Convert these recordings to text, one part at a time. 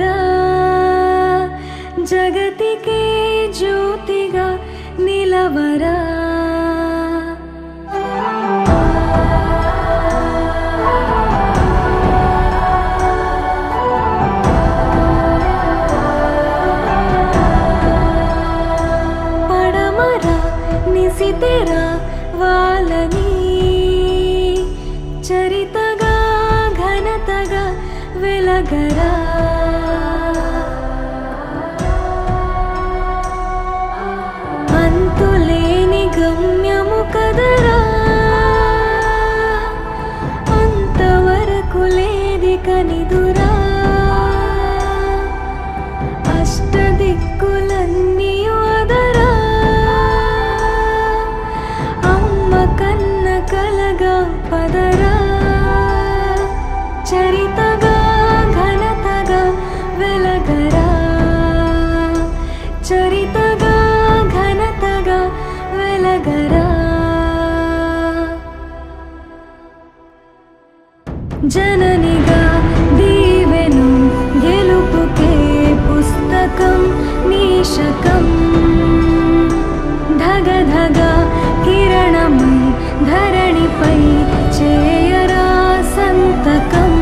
వెలగరా జగతికే జ్యోతిగా నిలవరా పడమరా నిసితెరా వాళ్ళని చరితగా ఘనతగా వెలగరా అంతులేని గమ్యము కదరా అంతవరకు లేది కనిదురా అష్టదిక్కులన్నీ వదరా అమ్మ కన్న కలగా పదరా చరితగా ఘనతగా వెలగరా చరితగా ఘనతగా వెలగరా జననిగా దీవెను గెలుపుకే పుస్తకం నీశకం ధగ ధగ కిరణమై ధరణిపై చేయరా సంతకం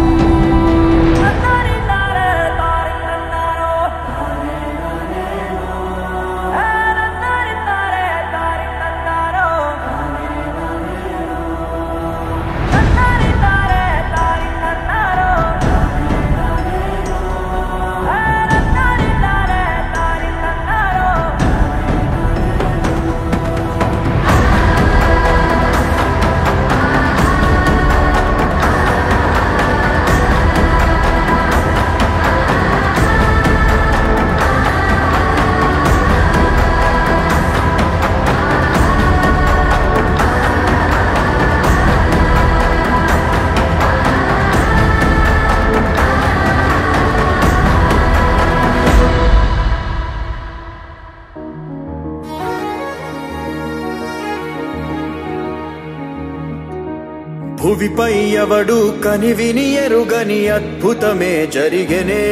భువిపై ఎవడు కనివిని ఎరుగని అద్భుతమే జరిగెనే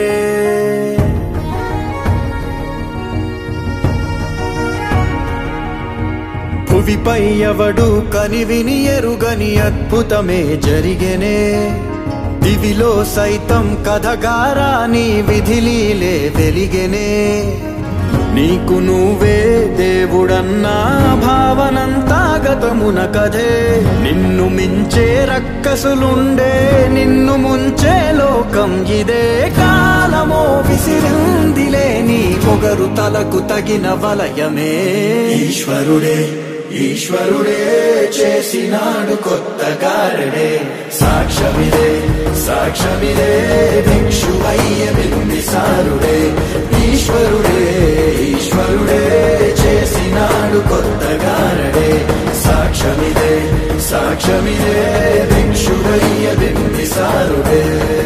భువిపై ఎవడు కనివిని ఎరుగని అద్భుతమే జరిగెనే దివిలో సైతం కథగారాని విధిలీలే వెలిగెనే నీకు నువ్వే దేవుడన్నా భావనంతా గతమున కథే నిన్ను మించే రక్కసులుండే నిన్ను ముంచే లోకం ఇదే కాలమో విసిరిందిలే నీ పొగరు తలకు తగిన వలయమే ఈశ్వరుడే ఈశ్వరుడే చేసినాడు కొత్త గారడే సాక్ష్యమిదే సాక్ష్యమిదే భిక్షువయ్య బింబిసారుడే ఈశ్వరుడే ఈశ్వరుడే చేసినాడు కొత్త గారడే సాక్ష్యమిదే సాక్ష్యమిదే భిక్షువయ్య బింబిసారుడే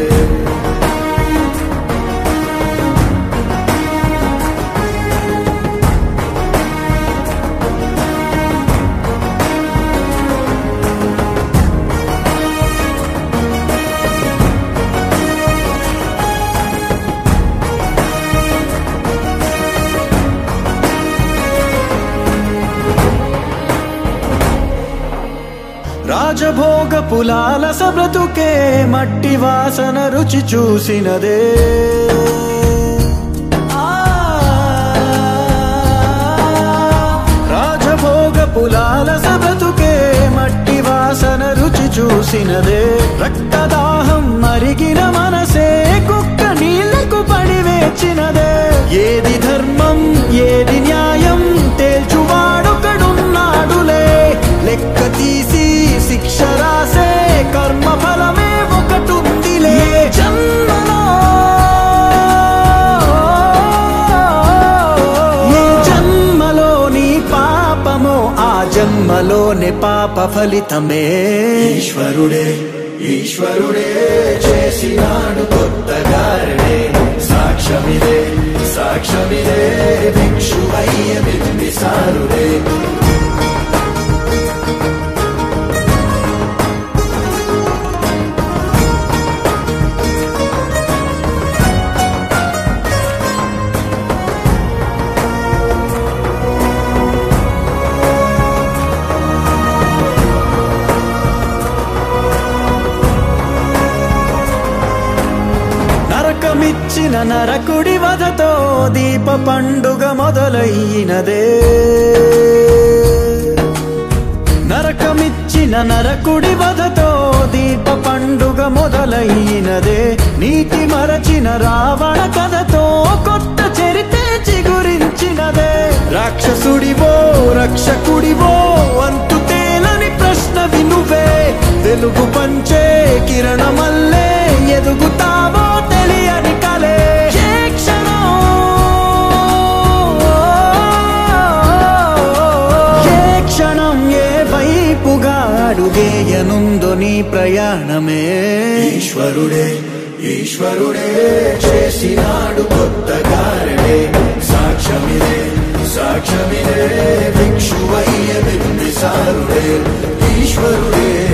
రాజభోగ పులాల సబ్రతుకే మట్టి వాసన రుచి చూసినదే ఆ, రాజభోగ పులాల సబ్రతుకే మట్టి వాసన రుచి చూసినదే రక్తదాహం మరిగిన మనసే కుక్క నీళ్లకు పడి వేచినదే ఏది ధర్మం ఏది న్యాయం తేల్చువాడొకడున్నాడులే లెక్క తీసి శిక్ష రాసే కర్మ ఫలమే ఒకటుందిలే జన్మలో ఏ జన్మలోని పాపమో ఆ జన్మలోని పాప ఫలితమే ఈశ్వరుడే ఈశ్వరుడే చేసినాడు కొత్త గారడే సాక్ష్యమిదే సాక్ష్యమిదే భిక్షువయ్య బింబిసారుడే నరకుడి వధతో దీప పండుగ మొదలయ్యినదే నరకమిచ్చిన నరకుడి వధతో దీప పండుగ మొదలయ్యినదే నీతి మరచిన రావణ కథతో కొత్త చరితే చిగురించినదే రాక్షసుడివో రక్షకుడివో అంతు తేలని ప్రశ్న వినువే వెలుగు పంచే కిరణమల్లే ఎదుగుతావో తెలియని కలే ఏ క్షణం ఏ క్షణం ఏ వైపుగా అడుగేయనుందో నీ ప్రయాణమే ఈశ్వరుడే ఈశ్వరుడే చేసినాడు కొత్త గారడే సాక్ష్యమిదే సాక్ష్యమిదే భిక్షువయ్య బింబిసారుడే ఈశ్వరుడే